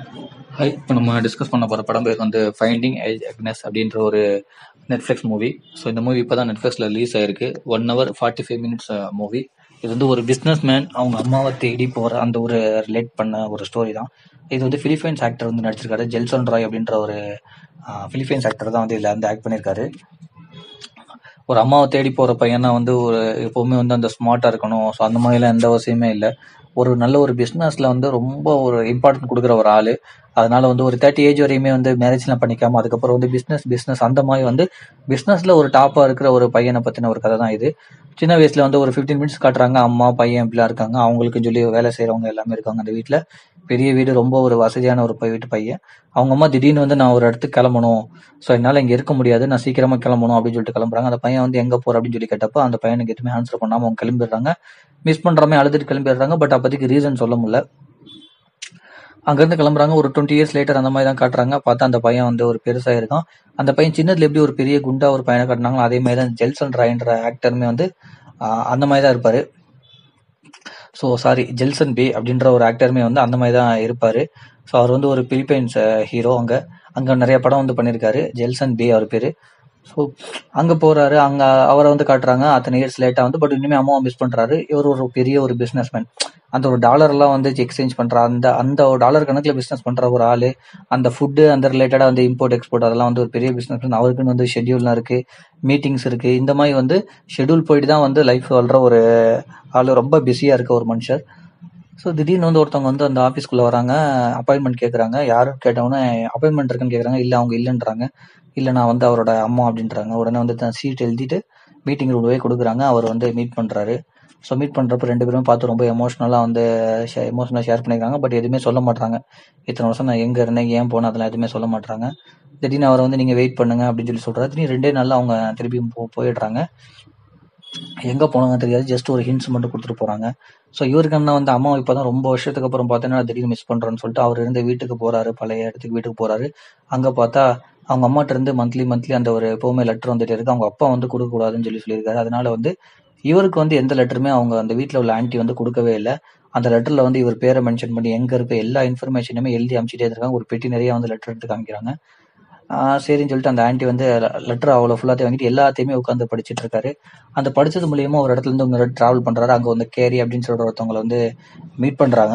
hi இப்போ நம்ம discuss பண்ண போகிற படம் பேர் வந்து ஃபைண்டிங் அக்னஸ் அப்படின்ற ஒரு நெட்ஃப்ளிக்ஸ் மூவி ஸோ இந்த மூவி இப்போ தான் நெட்ஃப்ளிக்ஸில் ரிலீஸ் ஆயிருக்கு one hour forty five minutes movie இது வந்து ஒரு பிஸ்னஸ் மேன் அவங்க அம்மாவை தேடி போகிற அந்த ஒரு ரிலேட் பண்ண ஒரு ஸ்டோரி தான் இது வந்து பிலிப்பைன்ஸ் ஆக்டர் வந்து நடிச்சிருக்காரு ஜெல்சன் ராய் அப்படின்ற ஒரு பிலிப்பைன்ஸ் ஆக்டர் தான் வந்து இதில் வந்து ஆக்ட் பண்ணியிருக்காரு ஒரு அம்மாவை தேடி போற பையனா வந்து ஒரு எப்பவுமே வந்து அந்த ஸ்மார்ட்டா இருக்கணும் ஸோ அந்த மாதிரிலாம் எந்த அவசியமே இல்லை ஒரு நல்ல ஒரு பிஸ்னஸ்ல வந்து ரொம்ப ஒரு இம்பார்ட்டன்ட் கொடுக்குற ஒரு ஆளு அதனால வந்து ஒரு தேர்ட்டி ஏஜ் வரையுமே வந்து மேரேஜ்லாம் பண்ணிக்காம அதுக்கப்புறம் வந்து பிஸ்னஸ் பிஸ்னஸ் அந்த மாதிரி வந்து பிஸ்னஸ்ல ஒரு டாப்பா இருக்கிற ஒரு பையனை பத்தின ஒரு கதை தான் இது சின்ன வயசுல வந்து ஒரு 15 மினிட்ஸ் காட்டுறாங்க அம்மா பையன் இப்படிலாம் இருக்காங்க அவங்களுக்கு சொல்லி வேலை செய்றவங்க எல்லாமே இருக்காங்க அந்த வீட்ல பெரிய வீடு ரொம்ப ஒரு வசதியான ஒரு பை- வீட்டு பையன் அவங்க அம்மா திடீர்னு வந்து நான் ஒரு இடத்துக்கு கிளம்பணும் ஸோ என்னால் இங்கே இருக்க முடியாது நான் சீக்கிரமா கிளம்பணும் அப்படின்னு சொல்லிட்டு கிளம்புறாங்க அந்த பையன் வந்து எங்கே போற அப்படின்னு சொல்லி கேட்டப்போ அந்த பையனுக்கு எதுவுமே ஆன்சர் பண்ணாமல் அவங்க கிளம்பிடுறாங்க மிஸ் பண்றாமே அழுதுட்டு கிளம்பிடுறாங்க பட் அப்போதைக்கு ரீசன் சொல்ல முடியல அங்கேருந்து கிளம்புறாங்க ஒரு டுவெண்ட்டி இயர்ஸ் லேட்டர் அந்த மாதிரி தான் காட்டுறாங்க பார்த்தா அந்த பையன் வந்து ஒரு பெருசா இருக்கான் அந்த பையன் சின்னதுல எப்படி ஒரு பெரிய குண்டா ஒரு பையனை காட்டினாங்களோ அதே மாதிரி தான் ஜெல்சன் ராய்ன்ற ஆக்டருமே வந்து ஆஹ் அந்த மாதிரி தான் இருப்பாரு ஸோ சாரி ஜெல்சன் பே அப்படின்ற ஒரு ஆக்டருமே வந்து அந்த மாதிரி தான் இருப்பாரு ஸோ அவர் வந்து ஒரு பிலிப்பைன்ஸ் ஹீரோ அங்க அங்க நிறைய படம் வந்து பண்ணியிருக்காரு ஜெல்சன் பே அவர் பேரு ஸோ அங்க போறாரு அங்க அவரை வந்து காட்டுறாங்க அத்தனை இயர்ஸ் லேட்டா வந்து பட் இனிமே அம்மாவை மிஸ் பண்றாரு இவர் ஒரு பெரிய ஒரு பிசினஸ்மேன் அந்த ஒரு டாலர் எல்லாம் வந்து எக்ஸ்சேஞ்ச் பண்ற அந்த அந்த ஒரு டாலர் கணக்குல பிசினஸ் பண்ற ஒரு ஆளு அந்த ஃபுட்டு அந்த ரிலேட்டடா வந்து இம்போர்ட் எக்ஸ்போர்ட் அதெல்லாம் வந்து ஒரு பெரிய பிசினஸ் அவருக்குன்னு வந்து ஷெட்யூல்லாம் இருக்கு மீட்டிங்ஸ் இருக்கு இந்த மாதிரி வந்து ஷெட்யூல் போயிட்டு தான் வந்து லைஃப் வாழ்ற ஒரு ஆளு ரொம்ப பிஸியா இருக்க ஒரு மனுஷர் ஸோ திடீர்னு வந்து ஒருத்தவங்க வந்து அந்த ஆஃபீஸ்க்குள்ள வராங்க அப்பாயின்மெண்ட் கேட்குறாங்க யாரும் கேட்டவொடனே அப்பாயின்மெண்ட் இருக்குன்னு கேட்குறாங்க இல்லை அவங்க இல்லைன்றாங்க இல்லை நான் வந்து அவரோட அம்மா அப்படின்றாங்க உடனே வந்து சீட் எழுதிட்டு மீட்டிங் ரூம் போய் கொடுக்குறாங்க அவர் வந்து மீட் பண்றாரு ஸோ மீட் பண்றப்ப ரெண்டு பேரும் பார்த்து ரொம்ப எமோஷனலாக வந்து எமோஷனலாக ஷேர் பண்ணிக்கிறாங்க பட் எதுவுமே சொல்ல மாட்டாங்க இத்தனை வருஷம் நான் எங்க இருந்தேன் ஏன் போனேன் அதெல்லாம் எதுவுமே சொல்ல மாட்டாங்க திடீர்னு அவர் வந்து நீங்க வெயிட் பண்ணுங்க அப்படின்னு சொல்லி சொல்றாரு திடீர்னு ரெண்டே நாள்ல அவங்க திருப்பி போ- போயிடுறாங்க எங்க போனாங்க தெரியாது ஜஸ்ட் ஒரு ஹிண்ட்ஸ் மட்டும் கொடுத்துட்டு போறாங்க ஸோ இவருக்கு என்ன வந்து அம்மா இப்பதான் ரொம்ப வருஷத்துக்கு அப்புறம் பார்த்தீங்கன்னா திடீர்னு மிஸ் பண்றேன்னு சொல்லிட்டு அவர் இருந்த வீட்டுக்கு போறாரு பழைய இடத்துக்கு வீட்டுக்கு போறாரு அங்க பார்த்தா அவங்க அம்மாட்ட இருந்து மந்த்லி மந்த்லி அந்த ஒரு எப்பவுமே லெட்டர் வந்துட்டே இருக்கு அவங்க அப்பா வந்து கொடுக்க கூடாதுன்னு சொல்லி சொல்லியிருக்காரு அதனால வந்து இவருக்கு வந்து எந்த லெட்டருமே அவங்க அந்த வீட்ல உள்ள ஆன்ட்டி வந்து கொடுக்கவே இல்லை அந்த லெட்டர்ல வந்து இவர் பேரை மென்ஷன் பண்ணி எங்க இருக்க எல்லா இன்ஃபர்மேஷனுமே எழுதி அனுப்பிச்சிட்டே இருக்காங்க ஒரு பெட்டி நிறைய வந்து லெட்டர் எடுத்து காமிக்கிறாங்க ஆஹ் சரின்னு சொல்லிட்டு அந்த ஆன்ட்டி வந்து லெட்டர் அவ்வளோ ஃபுல்லாத்தையும் வாங்கிட்டு எல்லாத்தையுமே உட்காந்து படிச்சிட்டு இருக்காரு அந்த படிச்சது மூலியமா ஒரு இடத்துல இருந்து இன்னொரு டிராவல் பண்றாரு அங்க வந்து கேரி அப்படின்னு சொல்ற ஒருத்தவங்களை வந்து மீட் பண்றாங்க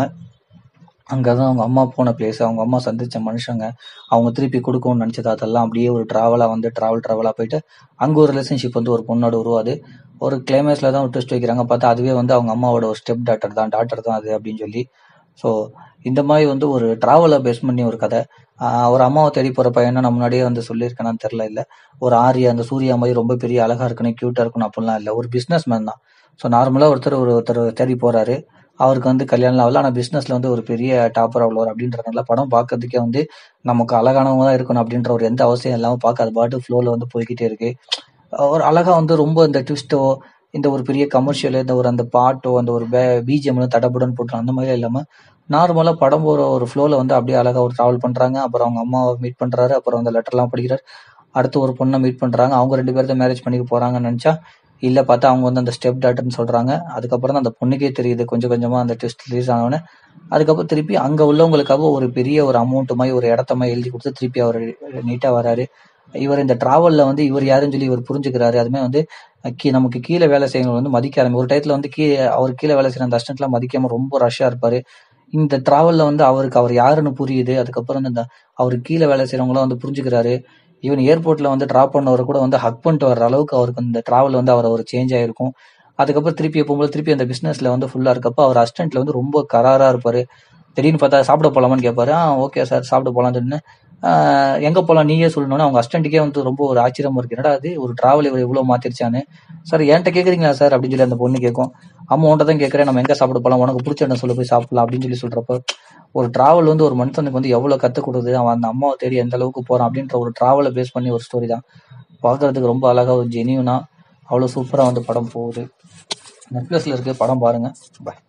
அங்கதான் அவங்க அம்மா போன பிளேஸ் அவங்க அம்மா சந்திச்ச மனுஷங்க அவங்க திருப்பி கொடுக்கணும்னு நினைச்சது அதெல்லாம் அப்படியே ஒரு டிராவலா வந்து டிராவல் டிராவலா போயிட்டு அங்க ஒரு ரிலேஷன்ஷிப் வந்து ஒரு பொண்ணோட உருவாது ஒரு கிளைமேக்ஸ்ல தான் ஒரு ட்விஸ்ட் வைக்கிறாங்க பார்த்தா அதுவே வந்து அவங்க அம்மாவோட ஒரு ஸ்டெப் டாட்டர் தான் டாட்டர் தான் அது அப்படின்னு சொல்லி ஸோ இந்த மாதிரி வந்து ஒரு டிராவலை பேஸ் பண்ணி ஒரு கதை ஆஹ் ஒரு அம்மாவை தேடி போற பையனை நான் முன்னாடியே வந்து சொல்லியிருக்கேனான்னு தெரியல இல்ல ஒரு ஆரியா அந்த சூர்யா மாதிரி ரொம்ப பெரிய அழகா இருக்கணும் கியூட்டா இருக்கணும் அப்படிலாம் இல்ல ஒரு பிசினஸ் மேன் தான் ஸோ நார்மலா ஒருத்தர் ஒரு ஒருத்தர் தேடி போறாரு அவருக்கு வந்து கல்யாணம் ஆகல ஆனா பிசினஸ்ல வந்து ஒரு பெரிய டாப்பர் அவ்வளோ அப்படின்றதுனால படம் பார்க்கறதுக்கே வந்து நமக்கு அழகானவங்க தான் இருக்கணும் அப்படின்ற ஒரு எந்த அவசியம் இல்லாம பார்க்க அது பாட்டு ஃப்ளோல வந்து போய்கிட்டே இருக்கு ஒரு அழகா வந்து ரொம்ப இந்த ட்விஸ்டோ இந்த ஒரு பெரிய கமர்ஷியல் இந்த ஒரு அந்த பாட்டோ அந்த ஒரு பிஜிஎம் தடபுடன்னு போட்டு அந்த மாதிரி இல்லாம நார்மலா படம் போற ஒரு ஃப்ளோல வந்து அப்படியே அழகா ஒரு டிராவல் பண்றாங்க அப்புறம் அவங்க அம்மாவை மீட் பண்றாரு அப்புறம் அந்த லெட்டர்லாம் படிக்கிறாரு அடுத்து ஒரு பொண்ணை மீட் பண்றாங்க அவங்க ரெண்டு பேர்த்த மேரேஜ் பண்ணிக்க போறாங்கன்னு நினைச்சா இல்ல பார்த்தா அவங்க வந்து அந்த ஸ்டெப் டாட்டர்னு சொல்றாங்க அதுக்கப்புறம் தான் அந்த பொண்ணுக்கே தெரியுது கொஞ்சம் கொஞ்சமா அந்த டெஸ்ட் ரிலீஸ் ஆனவொடனே அதுக்கப்புறம் திருப்பி அங்க உள்ளவங்களுக்காக ஒரு பெரிய ஒரு அமௌண்ட் மாதிரி ஒரு இடத்த மாதிரி எழுதி கொடுத்து திருப்பி அவர் நீட்டா வராரு இவர் இந்த டிராவல்ல வந்து இவர் யாருன்னு சொல்லி இவர் புரிஞ்சுக்கிறாரு அதுமே வந்து கீ நமக்கு கீழே வேலை செய்யறவங்க வந்து மதிக்க ஆரம்பி ஒரு டயத்துல வந்து கீழே அவர் கீழே வேலை செய்யற அந்த அசிஸ்டன்ட்லாம் மதிக்காம ரொம்ப ரஷ்ஷா இருப்பாரு இந்த டிராவல்ல வந்து அவருக்கு அவர் யாருன்னு புரியுது அதுக்கப்புறம் வந்து இந்த அவருக்கு கீழே வேலை செய்யறவங்களும் வந்து புரிஞ்சுக்கிறாரு ஈவன் ஏர்போர்ட்ல வந்து டிராப் பண்ணவர் கூட வந்து ஹக் பண்ணிட்டு வர்ற அளவுக்கு அவருக்கு இந்த டிராவல் வந்து அவர் ஒரு சேஞ்ச் ஆயிருக்கும் அதுக்கப்புறம் திருப்பி எப்போது திருப்பி அந்த பிசினஸ்ல வந்து ஃபுல்லா இருக்கப்ப அவர் அசிஸ்டன்ட்ல வந்து ரொம்ப கராரா இருப்பாரு திடீர்னு பார்த்தா சாப்பிட போலாமான்னு கேட்பாரு ஆ ஓகே சார் சாப்பிட போலாம்னு சொன்னேன் ஆஹ் எங்க போலாம் நீயே சொல்லணும்னு அவங்க அசிஸ்டன்ட்டுக்கே வந்து ரொம்ப ஒரு ஆச்சரியமா இருக்கு என்னடா அது ஒரு டிராவல் இவர் இவ்வளவு மாத்திருச்சான்னு சார் என்கிட்ட கேக்குறீங்களா சார் அப்படின்னு சொல்லி அந்த பொண்ணு கேட்கும் அம்மா உன்ட்ட தான் கேட்கறேன் நம்ம எங்க சாப்பிட போலாம் உனக்கு பிடிச்ச இடம் சொல்ல போய் சாப்பிடலாம் அப்படின்னு சொல்லி சொல்றப்ப ஒரு டிராவல் வந்து ஒரு மனுஷனுக்கு வந்து எவ்வளவு கத்து கொடுக்குது அவன் அந்த அம்மாவை தேடி எந்த அளவுக்கு போறான் அப்படின்ற ஒரு டிராவலை பேஸ் பண்ணி ஒரு ஸ்டோரி தான் பார்க்கறதுக்கு ரொம்ப அழகா ஒரு ஜெனியூனா அவ்வளவு சூப்பரா வந்து படம் போகுது நெட்ஃபிளிக்ஸ்ல இருக்கு படம் பாருங்க பாய்